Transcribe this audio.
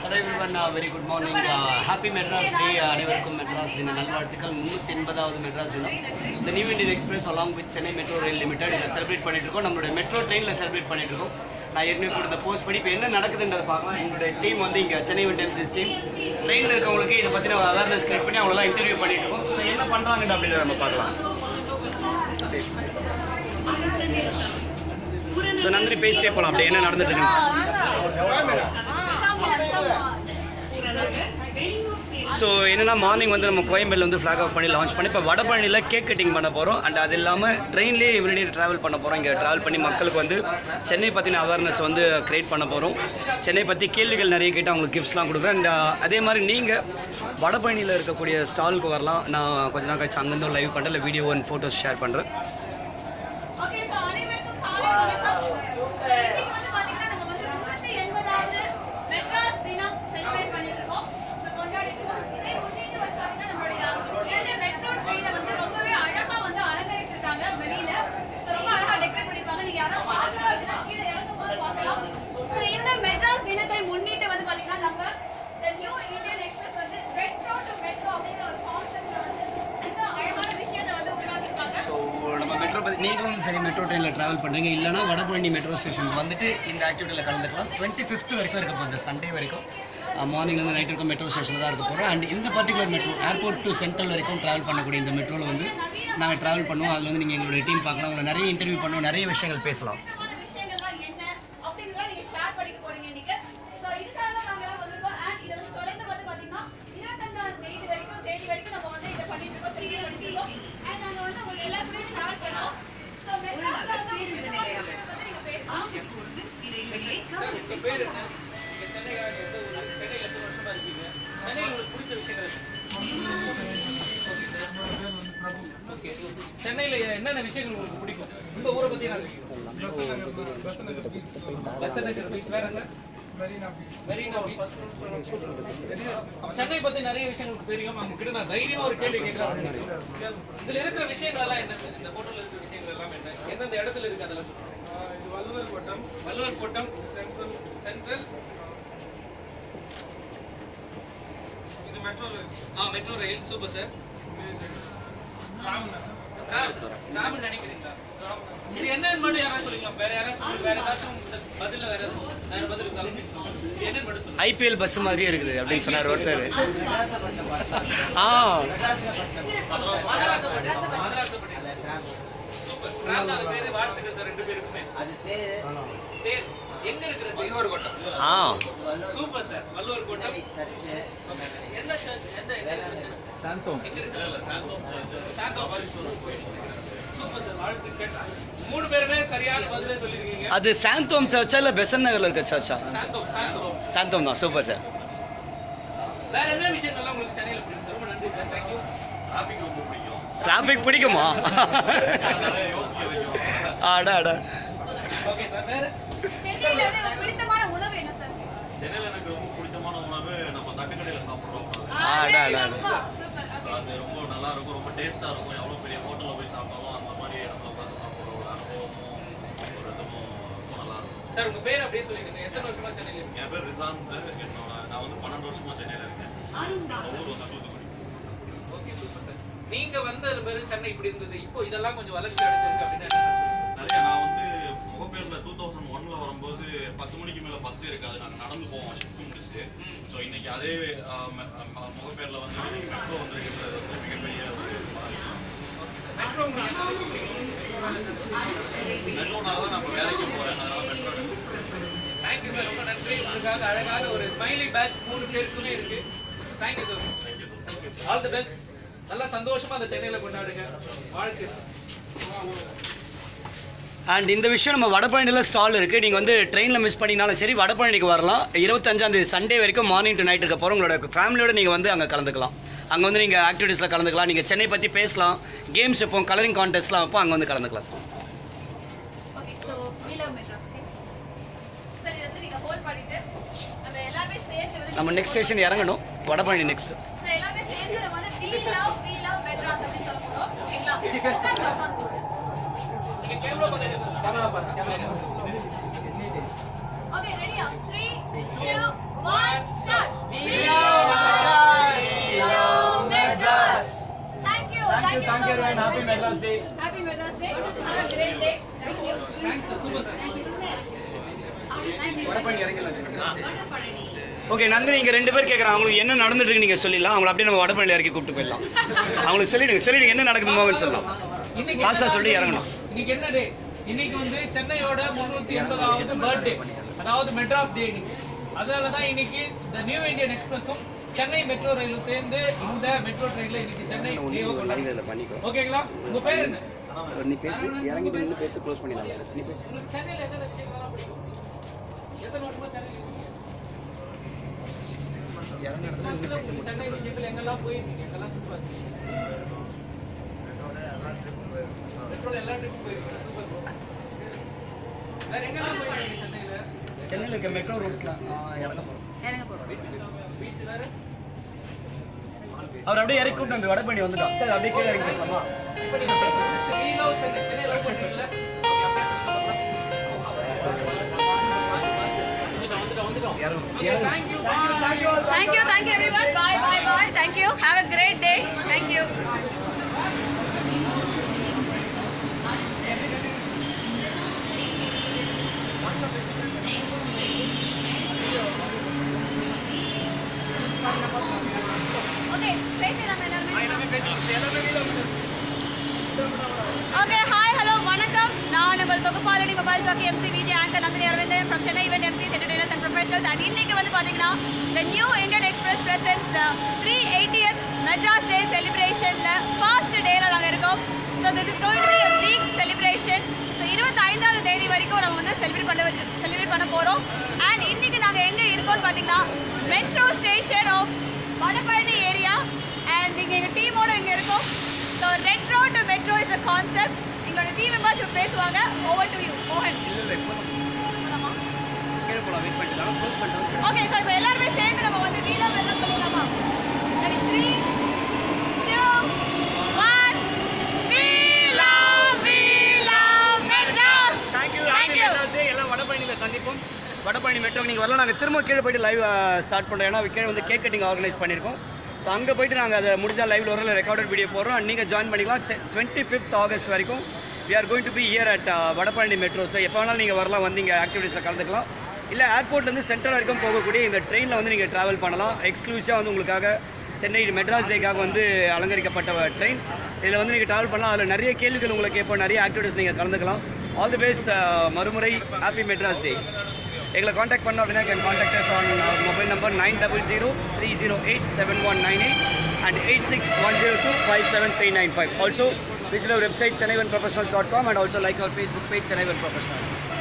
Hello everyone very good morning happy Madras day அனைவருக்கும் மெட்ராஸ் தின நல்வாழ்த்துக்கள் முந்நூற்றி எண்பதாவது மெட்ராஸ் தினம் இந்த New Indian Express along with Chennai Metro Rail Limited இதை செலிப்ரேட் பண்ணிட்டு இருக்கோம் நம்மளுடைய மெட்ரோ ட்ரெயினில் செலிப்ரேட் பண்ணிட்டு இருக்கோம் நான் ஏற்கனவே கொடுத்த போஸ்ட் படி இப்போ என்ன நடக்குதுன்றதை பார்க்கலாம் எங்களுடைய டீம் வந்து இங்கே சென்னை டெம்சிஸ் டீம் ட்ரெயினில் இருக்கவங்களுக்கு இதை பற்றின அவேர்னஸ் கிரியேட் பண்ணி அவங்களெல்லாம் இன்டர்வியூ பண்ணிட்டு இருக்கோம் ஸோ என்ன பண்ணுறாங்க அப்படின்றத நம்ம பார்க்கலாம் ஸோ நன்றி பேசிட்டே போகலாம் அப்படி என்ன நடந்துட்டு இருக்கு ஸோ என்னன்னா மார்னிங் வந்து நம்ம கோயம்பேடில் வந்து ஃப்ளாக் ஆஃப் பண்ணி லான்ச் பண்ணி இப்போ வடபழனியில் கேக் கட்டிங் பண்ண போகிறோம் அண்ட் அது இல்லாமல் ட்ரெயின்லேயே எவ்ரிடே ட்ராவல் பண்ண போகிறோம் இங்கே ட்ராவல் பண்ணி மக்களுக்கு வந்து சென்னை பற்றின அவேர்னஸ் வந்து க்ரியேட் பண்ண போகிறோம் சென்னை பற்றி கேள்விகள் நிறைய கேட்டு அவங்களுக்கு கிஃப்ட்ஸ்லாம் கொடுக்குறேன் அண்ட் அதே மாதிரி நீங்கள் வடபழனியில் இருக்கக்கூடிய ஸ்டாலுக்கு வரலாம் நான் கொஞ்ச நாள் கழிச்சு அங்கேருந்து லைவ் பண்ணுறேன் இல்லை வீடியோ அண்ட் ஃபோட்டோஸ் ஷேர் பண்ணுறேன் ஓகே சோ அனைவருக்கும் காலை வணக்கம் So, இன்னைக்கு வந்து பாத்தீங்கன்னா நம்ம வந்து முன்னூத்தி எண்பதாவது மெட்ராஸ் தினம் செலிப்ரேட் பண்ணிட்டு இருக்கோம் So, கொண்டாடிட்டு இருக்கோம் இதை முன்னிட்டு வந்து பாத்தீங்கன்னா நம்மளுடைய இரண்டு மெட்ரோ ட்ரெயினை வந்து ரொம்பவே அழகா வந்து அலங்கரிச்சிருக்காங்க வெளியில So, ரொம்ப அழகா டெக்கரேட் பண்ணிருக்காங்க நீங்க யாராவது பார்க்கல அப்படின்னா கீழே இறங்கும் போது பார்க்கலாம் So, இந்த மெட்ராஸ் தினத்தை முன்னிட்டு வந்து பாத்தீங்கன்னா நம்ம The New Indian Express வந்து retro to metro அப்படிங்கிற ஒரு கான்செப்ட்ல வந்து இந்த அழகான விஷயத்தை வந்து உருவாக்கியிருக்காங்க ஸோ நம்ம மெட்ரோ பற்றி நீங்களும் சரி மெட்ரோ ட்ரெயினில் ட்ராவல் பண்ணுறீங்க இல்லைனா வடபழனி மெட்ரோ ஸ்டேஷன் வந்துட்டு இந்த ஆக்டிவிட்டியில் கலந்துக்கலாம் டுவெண்ட்டி ஃபிஃப்த் வரைக்கும் இருக்க போகுது சண்டே வரைக்கும் மார்னிங்லேருந்து நைட் வரைக்கும் மெட்ரோ ஸ்டேஷனில் தான் இருக்க போகிறோம் அண்ட் இந்த particular metro airport to central வரைக்கும் ட்ராவல் பண்ணக்கூடிய இந்த மெட்ரோவில் வந்து நாங்கள் ட்ராவல் பண்ணுவோம் அதில் வந்து நீங்கள் எங்களுடைய டீம் பார்க்கலாம் உங்களை நிறைய இன்டர்வியூ பண்ணுவோம் நிறைய விஷயங்கள் பேசலாம் முக்கியமான விஷயங்கள்லாம் என்ன அப்படிங்கறத நீங்க ஷேர் பண்ணிக்க போறீங்க இன்னைக்கு சோ இதுக்காக தான் நாங்க எல்லாம் வந்திருக்கோம் அண்ட் இதை வந்து தொடர்ந்து வந்து பாத்தீங்கன்னா இருபத்தஞ்சாம் தேதி வரைக்கும் தேதி வரைக்கும் நம்ம வந்து இதை பண்ணிட்டு இருக்கோம் செலிப்ரேட் பண்ணிட்டு இருக்கோம் அண்ட் நாங்க வந்து உங்க எல்லாருக்கும் ஷேர் பண்ணோம் சோ மெட்ராஸ்ல வந்து உங்களுக்கு பிடிச்சமான விஷயம் வந்து நீங்க பேசலாம் சார் உங்க பேர் என்ன நீங்க சென்னைக்காக எந்த ஊரு சென்னையில எத்தனை வருஷமா இருக்கீங்க சென்னையில் உங்களுக்கு பிடிச்ச விஷயங்கள் என்ன ஓகே சென்னையில என்னென்ன விஷயங்கள் உங்களுக்கு பிடிக்கும் உங்க ஊரை பத்தி நான் பஸ் நகர் பீச் வேற சார் மெரினா பீச் சென்னை பத்தி நிறைய விஷயங்கள் உங்களுக்கு தெரியும் அவங்க கிட்ட நான் தைரியமா ஒரு கேள்வி கேட்கலாம் இதுல இருக்கிற விஷயங்கள் எல்லாம் என்ன சார் இந்த போட்டோல இருக்கிற விஷயங்கள் எல்லாம் என்ன எந்தெந்த இடத்துல இருக்கு அதெல்லாம் சொல்லுங்க இது வள்ளுவர் கோட்டம் வள்ளுவர் கோட்டம் சென்ட்ரல் சென்ட்ரல் இது மெட்ரோ ரயில் ஆ metro rail super sir Ram Raman நினைக்கிறீங்களா இது என்னன்னு மட்டும் யாராவது சொல்லிக்கலாம் வேற யாராவது சொல்லி வேற ஏதாச்சும் இந்த பதில்ல வேற ஏதாச்சும் வேற பதில் இருந்தாலும் சொல்லுங்க இது என்னன்னு மட்டும் சொல்லுங்க ஐபிஎல் பஸ் மாதிரியே இருக்குது அப்படின்னு சொன்னார் ஒருத்தர் ஆ மதராசப்பட்டினம் மதராசப்பட்டினம் சூப்பர் ராம்நாத் பேரு வாழ்த்துக்கள் சார் ரெண்டு பேருக்குமே தேர் எங்க இருக்கிற வள்ளுவர் கோட்டம் ஆ சூப்பர் சார் வள்ளுவர் கோட்டம் Okay. எந்த சர்ச் எந்த எங்க இருக்கிற church? எங்க இருக்கு? சாந்தோம் சூப்பர் சார் வாழ்த்துக்கள் மூணு பேருமே சரியான பதிலே சொல்லிருக்கீங்க அது சாந்தோம் சர்ச்சா இல்லை பெசன் நகரில் இருக்க சர்ச்சா சாந்தோம் சாந்தோம் சாந்தோம் தான் சூப்பர் சார் வேற என்ன விஷயங்கள்லாம் உங்களுக்கு சென்னையில பிடிக்கும் சார் ரொம்ப நன்றி சார் தேங்க்யூ டிராஃபிக் பிடிக்குமா அடா அடா ஓகே சார் வேற சென்னையில வந்து உங்களுக்கு பிடித்தமான உணவு என்ன சார் சென்னையில் எனக்கு ரொம்ப பிடிச்சமான உணவு நம்ம தட்டுக்கடையில் சாப்பிட்றோம் ஆடா, ஆடா, ஆடா. சூப்பர் ஓகே அது ரொம்ப நல்லா இருக்கும் ரொம்ப டேஸ்ட்டாக இருக்கும் எவ்வளோ பெரிய ஹோட்டலில் போய் சாப்பிட்டாலும் அந்த மாதிரி இடத்துல உட்காந்து சாப்பிட்ற ஒரு அனுபவமும் ஒரு இதுவும் ரொம்ப நல்லா இருக்கும் சார் உங்க பேர் அப்படியே சொல்லிடுங்க எத்தனை வருஷமா சென்னையில இருக்கீங்க என் பேர் ரிசாந்த் என்னோட நான் வந்து பன்னெண்டு வருஷமா சென்னையில் இருக்கேன் என்னோட ஊர் வந்து தூத்துக்குடி ஓகே சூப்பர் சார் நீங்க வந்த பிறகு சென்னை இப்படி இருந்தது இப்போ இதெல்லாம் கொஞ்சம் வளர்ச்சி அடைஞ்சிருக்கு அப்படின்னு என்ன சொல்லுங்க நிறைய நான் வந்து முகப்பேரில் டூ தௌசண்ட் ஒன்ல வரும்போது பத்து மணிக்கு மேலே பஸ் இருக்காது நாங்கள் நடந்து போவோம் ஷிஃப்ட் முடிச்சுட்டு ஸோ இன்னைக்கு அதே ஆஹ், ம- ம- முகப்பேரில் வந்து மெட்ரோ வந்துருக்கிறது வந்து மிகப்பெரிய ஒரு வளர்ச்சி மெட்ரோ உங்களுக்கு எந்த அளவுக்கு பிடிக்கும்? மெட்ரோனால தான் நம்ம வேலைக்கு போகிறேன் அதனால மெட்ரோ தேங்க்யூ சார் ரொம்ப நன்றி உங்களுக்காக அழகான ஒரு ஸ்மைலி பேட்ச் மூணு பேருக்குமே இருக்கு thank you sir all the best நல்லா சந்தோஷமா அந்த சென்னையில கொண்டாடுங்க வாழ்க்கை அண்ட் இந்த விஷயம் நம்ம வடபழனியில் ஸ்டால் இருக்குது நீங்கள் வந்து ட்ரெயினில் மிஸ் பண்ணினாலும் சரி வடபழனிக்கு வரலாம் இருபத்தஞ்சாந்தேதி சண்டே வரைக்கும் மார்னிங் டு நைட் இருக்க போகிறோம் உங்களோட ஃபேமிலியோட நீங்கள் வந்து அங்கே கலந்துக்கலாம் அங்கே வந்து நீங்கள் ஆக்டிவிட்டீஸில் கலந்துக்கலாம் நீங்கள் சென்னை பற்றி பேசலாம் கேம்ஸ் வைப்போம் கலரிங் கான்டெஸ்ட்லாம் வைப்போம் அங்கே வந்து கலந்துக்கலாம் sir okay so we love Madras okay சரி இதை வந்து நீங்க ஹோல்ட் பண்ணிட்டு நம்ம எல்லாருமே சேர்ந்து வந்து நம்ம நெக்ஸ்ட் ஸ்டேஷன் இறங்கணும் வடபழனி நெக்ஸ்ட் சோ எல்லாருமே சேர்ந்து நம்ம வந்து we love we love Madras அப்படின்னு சொல்ல போறோம் ஓகேங்களா உட்கார்ந்து உட்கார்ந்து நீங்க கேமரா பாருங்க கேமரா பாருங்க ஓகே ரெடியா 3 2 1 start everyone. Happy Madras Day. Happy Madras Day. Have a great day. Thank you. Thanks sir super sir okay Nandini இங்க ரெண்டு பேர் கேக்குறாங்க அவங்களுக்கு என்ன நடந்துட்டு இருக்கு நீங்க சொல்லிடலாம் அவங்கள அப்படியே நம்ம வடபழனி இறக்கி கூப்பிட்டு போயிடலாம் அவங்களுக்கு சொல்லிடுங்க சொல்லிடுங்க என்ன நடக்குது மோகன் சொல்லலாம் இன்னைக்கு ஃபாஸ்டா சொல்லி இறங்கணும் இன்னைக்கு என்ன டே இன்னைக்கு வந்து சென்னையோட முன்னூத்தி எண்பதாவது பர்த்டே அதாவது மெட்ராஸ் டே இன்னைக்கு அதனால தான் இன்னைக்கு த நியூ இந்தியன் எக்ஸ்பிரஸும் சென்னை மெட்ரோ ரயிலும் சேர்ந்து இந்த மெட்ரோ ட்ரெயின்ல இன்னைக்கு சென்னை டேவை கொண்டாடுறோம் பண்ணிக்கோ ஓகேங்களா உங்க பேர் என்ன நீ பேசி இறங்கிட்டு நின்று பேசி க்ளோஸ் பண்ணிடலாம் நீ பேசி உங்களுக்கு சென்னையில எத்தனை விஷயங்கள்லாம் பிடிக்கும் எத்தனை வருஷமா சென்னையில இருக்கீங்க? Six monthsல உங்களுக்கு சென்னை விஷயங்கள் எங்கெல்லாம் போயிருக்கீங்க எங்கெல்லாம் சுற்றி பார்த்தீங்க மெட்ரோல எல்லா ட்ரிப்பும் போயிருக்கீங்க சூப்பர் வேற எங்கெல்லாம் போயிருக்கீங்க சென்னையில சென்னையில் இருக்க மெட்ரோ ரூட்ஸ்ல இறங்க போகிறோம் பீச் வேற அவர் அப்படியே இறக்கி கூப்பிட்டு வந்து வடபழனி வந்துட்டோம் சார் அப்படியே கீழே இறங்கி பேசலாமா இப்ப நீங்க பேசுறது நீ லவ் சென்னை சென்னை லவ் பண்றீங்கல்ல ஓகே அப்படியே thank you thank you Thank you, thank you everyone. Bye, bye, bye. Thank you. Have a great day. Thank you. Okay, பேசலாம் எல்லாருமே. ஓகே ஹாய் ஹலோ வணக்கம் நான் உங்கள் தொகுப்பாளனி mobile jockey MC Vijay anchor Nandini Aravindan from Chennai event MC entertainers and professionals and இன்னைக்கு வந்து பார்த்தீங்கன்னா the New Indian Express presents the three eightieth Madras day செலிப்ரேஷனில் ஃபர்ஸ்ட் டேல நாங்கள் இருக்கோம் so this is going to be a week celebration so இருபத்தைந்தாவது தேதி வரைக்கும் நம்ம வந்து செலிப்ரேட் பண்ண செலிப்ரேட் பண்ண போகிறோம் அண்ட் இன்னைக்கு நாங்கள் எங்கே இருக்கோம்னு பார்த்தீங்கன்னா metro station of Vadapalani area and இங்கே எங்கள் டீமோட இங்கே இருக்கோம் so retro to metro is a concept எங்களோட டீம் மெம்பர்ஸ் பேசுவாங்க ஓவர் டு யூ மோகன் கீழே போகலாம் வெயிட் பண்ணிட்டு க்ளோஸ் பண்ணிட்டு ஓகே ஸோ இப்போ எல்லாருமே சேர்ந்து நம்ம வந்து வீலர் என்ன சொல்லிடலாமா ready three two one we love we love Madras thank you Thank happy you. Madras day எல்லாம் வடபழனியில் சந்திப்போம் வடபழனி மெட்ரோ நீங்கள் வரலாம் நாங்கள் திரும்ப கீழே போயிட்டு லைவ் ஸ்டார்ட் பண்ணுறோம் ஏன்னா கீழே வந்து கேக் கட்டிங் ஆர்கனைஸ் பண்ணியிருக்கோம் ஸோ அங்கே போயிட்டு நாங்கள் அதை முடிஞ்சால் லைவ்ல வரல ரெக்கார்டட் வீடியோ போடுறோம் அண்ட் நீங்கள் ஜாயின் பண்ணிக்கலாம் டுவெண்ட்டி ஃபிஃப்த் ஆகஸ்ட் வரைக்கும் we are going to be here at uh, Vadapalani metro so எப்போ வேணாலும் நீங்கள் வரலாம் வந்து இங்கே ஆக்டிவிட்டீஸில் கலந்துக்கலாம் இல்லை ஏர்போர்ட்லேருந்து சென்ட்ரல் வரைக்கும் போகக்கூடிய இந்த ட்ரெயினில் வந்து நீங்கள் ட்ராவல் பண்ணலாம் எக்ஸ்க்ளூசிவாக வந்து உங்களுக்காக சென்னை மெட்ராஸ் டேக்காக வந்து அலங்கரிக்கப்பட்ட ட்ரெயின் இதில் வந்து நீங்கள் ட்ராவல் பண்ணலாம் அதில் நிறைய கேள்விகள் உங்களுக்கு கேட்போம் நிறைய ஆக்டிவிட்டீஸ் நீங்கள் கலந்துக்கலாம் ஆல் தி பெஸ்ட் மறுமுறை ஹாப்பி மெட்ராஸ் டே எங்களை காண்டாக்ட் பண்ணோம் அப்படின்னா can contact us on mobile number nine double zero three zero eight seven one nine eight and eight six one zero two five seven three nine five also visit our website Chennai one professionals dot com and also like our Facebook page Chennai one professionals